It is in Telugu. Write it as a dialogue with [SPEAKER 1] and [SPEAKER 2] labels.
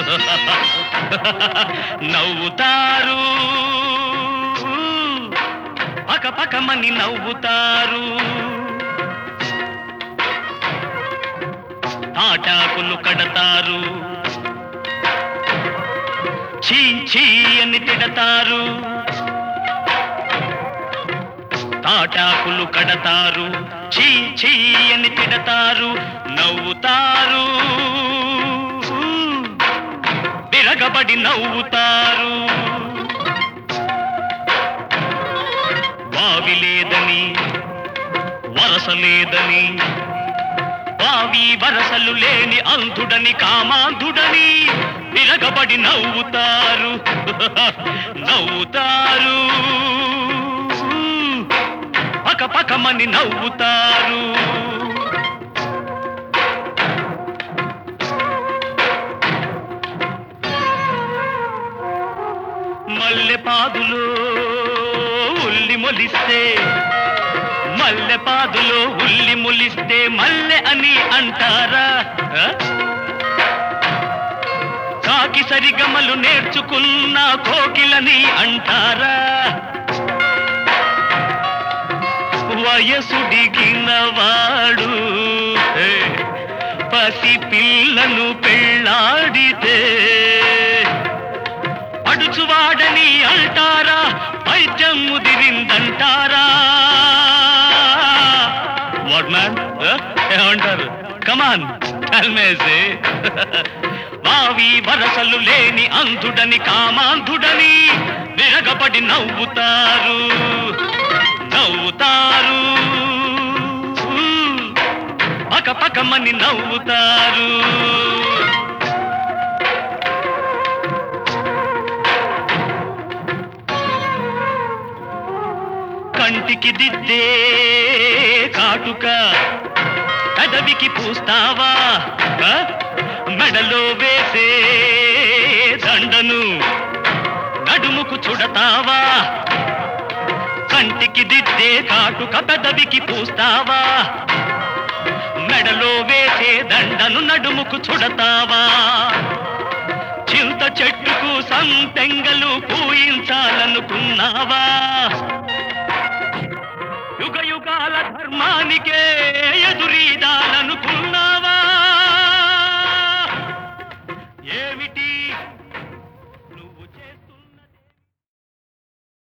[SPEAKER 1] నవ్వుతారు పకపకమని నవ్వుతారు తాటాకులు కడతారు చీ చీ అని తిడతారు తాటాకులు కడతారు చీ చీ అని తిడతారు నవ్వుతారు విరగబడి నవ్వుతారు వావి లేదని వరస లేదని వావి వరసలు లేని అంధుడని కామాంధుడని విరగబడి నవ్వుతారు నవ్వుతారు పకపకమని నవ్వుతారు మల్లె పాదులో ఉల్లి మొలిస్తే మల్లె పాదులో ఉల్లి మొలిస్తే మల్లె అని అంటారా ఆ? కాకి సరిగమలు నేర్చుకున్న కోకిలని అంటారా వయసుడిగిన వాడు ఏ, పసి పిల్లను పెళ్ళాడితే పడుచువాడని అంటారా వైద్యం ముదిరిందంటారా వాట్ మ్యాన్ ఏమంటారు కమాన్ కల్మేసి వావి వరసలు లేని అంధుడని కామాంధుడని విరగపడి నవ్వుతారు నవ్వుతారు పక పకమని నవ్వుతారు కంటికి దిద్దే కాటుక పెదవికి పూస్తావా ఆ? మెడలో వేసే దండను నడుముకు చుడతావా కంటికి దిద్దే కాటుక పెదవికి పూస్తావా మెడలో వేసే దండను నడుముకు చుడతావా చింత చెట్టుకు సంపెంగలు పూయించాలనుకున్నావా యుగ యుగాల ధర్మానికే ఎదురీదాలనుకున్నావా